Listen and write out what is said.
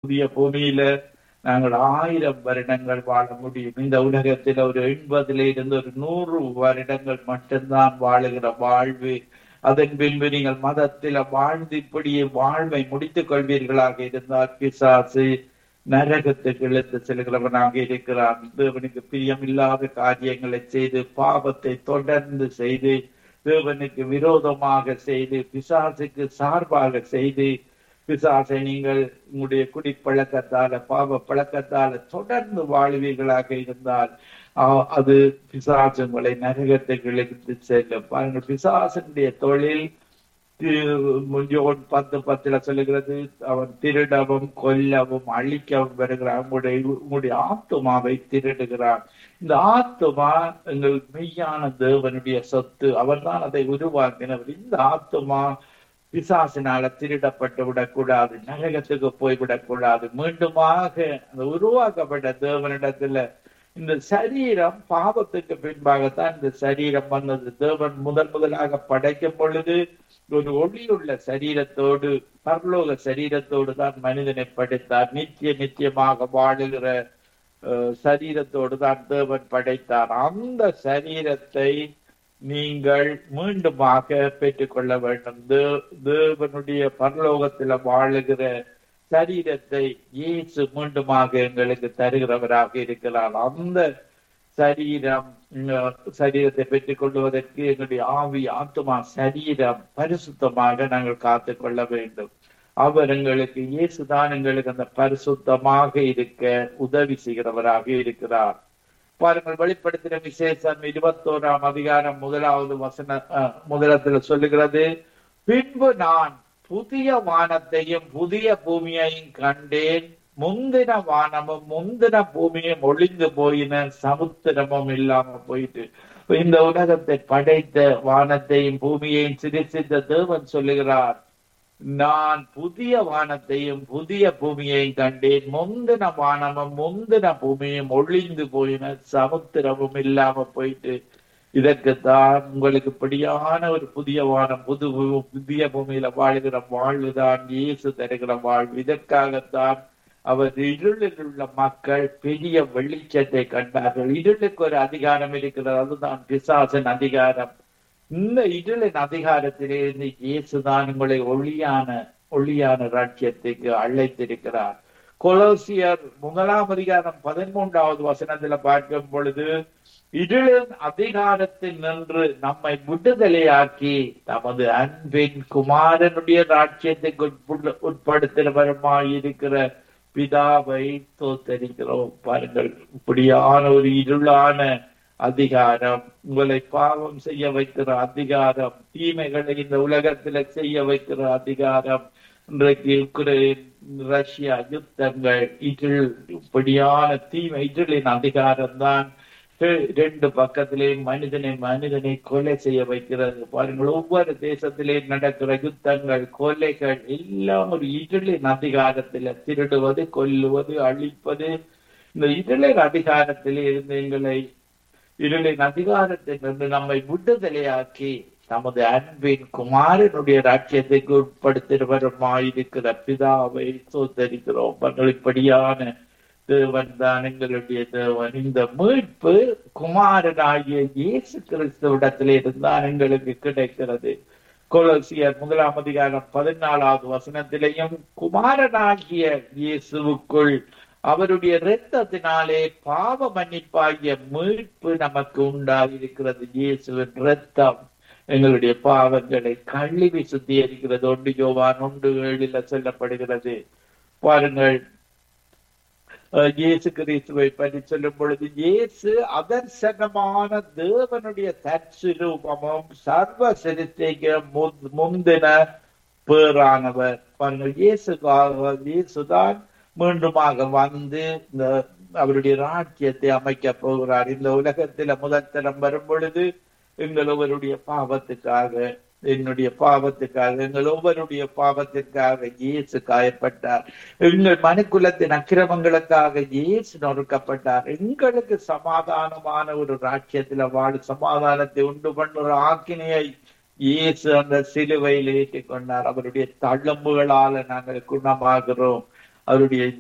புதிய பூமியில நாங்கள் ஆயிரம் வருடங்கள் வாழ முடியும் இந்த உலகத்தில் ஒரு எண்பதுல இருந்து ஒரு நூறு வருடங்கள் மட்டும்தான் வாழுகிற வாழ்வு அதன் பின்பு நீங்கள் மதத்தில வாழ்ந்து இப்படியே வாழ்வை முடித்துக் கொள்வீர்களாக இருந்தால் பிசாசு நரகத்துக்கு இழுத்து செல்கிறவனாக இருக்கிறான் தேவனுக்கு பிரியமில்லாத காரியங்களை செய்து பாவத்தை தொடர்ந்து செய்து தேவனுக்கு விரோதமாக செய்து பிசாசுக்கு சார்பாக செய்து பிசாசை நீங்கள் உங்களுடைய குடிப்பழக்கத்தால பாவ பழக்கத்தால தொடர்ந்து வாழ்வீர்களாக இருந்தால் ஆஹ், அது பிசாசு உங்களை நரகத்துக்கு இழுத்து செல்லும் பாருங்கள் பிசாசனுடைய தொழில் தி- யோன் பத்து பத்துல சொல்லுகிறது அவன் திருடவும் கொல்லவும் அழிக்கவும் வருகிறான் உங்களுடைய உங்களுடைய ஆத்துமாவை திருடுகிறான் இந்த ஆத்துமா எங்கள் மெய்யான தேவனுடைய சொத்து அவர்தான் அதை உருவாக்கினவர் இந்த ஆத்துமா பிசாசினால திருடப்பட்டு விடக்கூடாது நரகத்துக்கு போய்விடக்கூடாது மீண்டுமாக அந்த உருவாக்கப்பட்ட தேவனிடத்துல இந்த சரீரம் பாவத்துக்கு பின்பாகத்தான் இந்த சரீரம் வந்தது தேவன் முதன் முதலாக படைக்கும் பொழுது ஒரு ஒளியுள்ள சரீரத்தோடு பரலோக சரீரத்தோடு தான் மனிதனை படைத்தார் நித்திய நித்தியமாக வாழுகிற அஹ், சரீரத்தோடு தான் தேவன் படைத்தார் அந்த சரீரத்தை நீங்கள் மீண்டுமாக பெற்றுக்கொள்ள வேண்டும் தே- தேவனுடைய பரலோகத்துல வாழுகிற சரீரத்தை இயேசு மீண்டுமாக எங்களுக்கு தருகிறவராக இருக்கிறார் அந்த சரீரம் உம், சரீரத்தை பெற்றுக் கொள்வதற்கு எங்களுடைய ஆவி ஆத்மா சரீரம் பரிசுத்தமாக நாங்கள் காத்துக் கொள்ள வேண்டும் அவர் எங்களுக்கு இயேசுதான் எங்களுக்கு அந்த பரிசுத்தமாக இருக்க உதவி செய்கிறவராக இருக்கிறார் பாருங்கள் வெளிப்படுத்தின விசேஷம் இருபத்தோராம் அதிகாரம் முதலாவது வசன அஹ், முதலத்துல சொல்லுகிறது பின்பு நான் புதிய வானத்தையும் புதிய பூமியையும் கண்டேன் முந்தின வானமும் முந்தின பூமியும் ஒளிந்து போயின சமுத்திரமும் இல்லாம போயிட்டு இப்ப இந்த உலகத்தை படைத்த வானத்தையும் பூமியையும் சிரிசித்த தேவன் சொல்லுகிறார் நான் புதிய வானத்தையும் புதிய பூமியையும் கண்டேன் முந்தின வானமும் முந்தின பூமியும் ஒளிந்து போயின சமுத்திரமும் இல்லாம போயிட்டு இதற்குத்தான் உங்களுக்கு இப்படியான ஒரு புதிய வானம் புது பூ- புதிய பூமியில வாழ்கிற வாழ்வுதான் இயேசு தருகிற வாழ்வு இதற்காகத்தான் அவர் இருளில் உள்ள மக்கள் பெரிய வெளிச்சத்தை கண்டார்கள் இருளுக்கு ஒரு அதிகாரம் இருக்கிறது அதுதான் பிசாசன் அதிகாரம் இந்த இருளின் அதிகாரத்திலிருந்து இயேசுதான் உங்களை ஒளியான ஒளியான ராஜ்யத்துக்கு அழைத்திருக்கிறார் கொலோசியர் முதலாம் அதிகாரம் பதிமூன்றாவது வசனத்துல பார்க்கும் பொழுது இருளின் அதிகாரத்தில் நின்று நம்மை விடுதலையாக்கி தமது அன்பின் குமாரனுடைய ராஜ்யத்துக்கு உட்புள்ள- உட்படுத்துகிறவருமாய் இருக்கிற பிதாவை தோத்தரிக்கிறோம் பாருங்கள் இப்படியான ஒரு இருளான அதிகாரம் உங்களை பாவம் செய்ய வைக்கிற அதிகாரம் தீமைகளை இந்த உலகத்துல செய்ய வைக்கிற அதிகாரம் இன்றைக்கு உக்ரைன் ரஷ்யா யுத்தங்கள் இருள் இப்படியான தீமை இருளின் அதிகாரம் தான் ரெண்டு பக்கத்திலே மனிதனை மனிதனை கொலை செய்ய வைக்கிறது பாருங்கள் ஒவ்வொரு தேசத்திலே நடக்கிற யுத்தங்கள் கொலைகள் எல்லாம் ஒரு இருளின் அதிகாரத்தில திருடுவது கொல்லுவது அழிப்பது இந்த இருளின் அதிகாரத்திலே இருந்து எங்களை இருளின் அதிகாரத்தில் இருந்து நம்மை விடுதலையாக்கி தமது அன்பின் குமாரனுடைய ராஜ்யத்துக்கு உட்படுத்துகிறவருமாயிருக்கிற பிதாவை சோதரிக்கிறோம் அவர்கள் இப்படியான தேவன் தான் எங்களுடைய தேவன் இந்த மீட்பு குமாரனாகிய இயேசு கிறிஸ்துவிடத்திலே இருந்தான் எங்களுக்கு கிடைக்கிறது கொலோசியர் முதலாம் அதிகாரம் பதினாலாவது வசனத்திலேயும் குமாரனாகிய இயேசுவுக்குள் அவருடைய இரத்தத்தினாலே பாவ மன்னிப்பாகிய மீட்பு நமக்கு உண்டாயிருக்கிறது இயேசுவின் இரத்தம் எங்களுடைய பாவங்களை கழுவி சுத்திகரிக்கிறது ஒன்று யோவான் ஒன்று ஏழில சொல்லப்படுகிறது பாருங்கள் அஹ், இயேசு கிறிஸ்துவை பற்றி சொல்லும் பொழுது இயேசு அதர்சனமான தேவனுடைய தற்சுரூபமும் சர்வ சிறுத்தைக்கு முந்தின பேரானவர் பாருங்கள் இயேசுக்காக இயேசுதான் மீண்டுமாக வந்து இந்த அவருடைய ராஜ்யத்தை அமைக்க போகிறார் இந்த உலகத்தில முதல் தரம் வரும் பொழுது எங்கள் ஒவ்வொருடைய பாவத்துக்காக என்னுடைய பாவத்துக்காக எங்கள் ஒவ்வொருடைய பாவத்திற்காக இயேசு காயப்பட்டார் எங்கள் மனுக்குலத்தின் அக்கிரமங்களுக்காக இயேசு நொறுக்கப்பட்டார் எங்களுக்கு சமாதானமான ஒரு ராஜ்யத்துல வாழ சமாதானத்தை உண்டு பண்ணுற ஆக்கினையை இயேசு அந்த சிலுவையில் ஏற்றிக் கொண்டார் அவருடைய தழும்புகளால நாங்கள் குணமாகிறோம் அவருடைய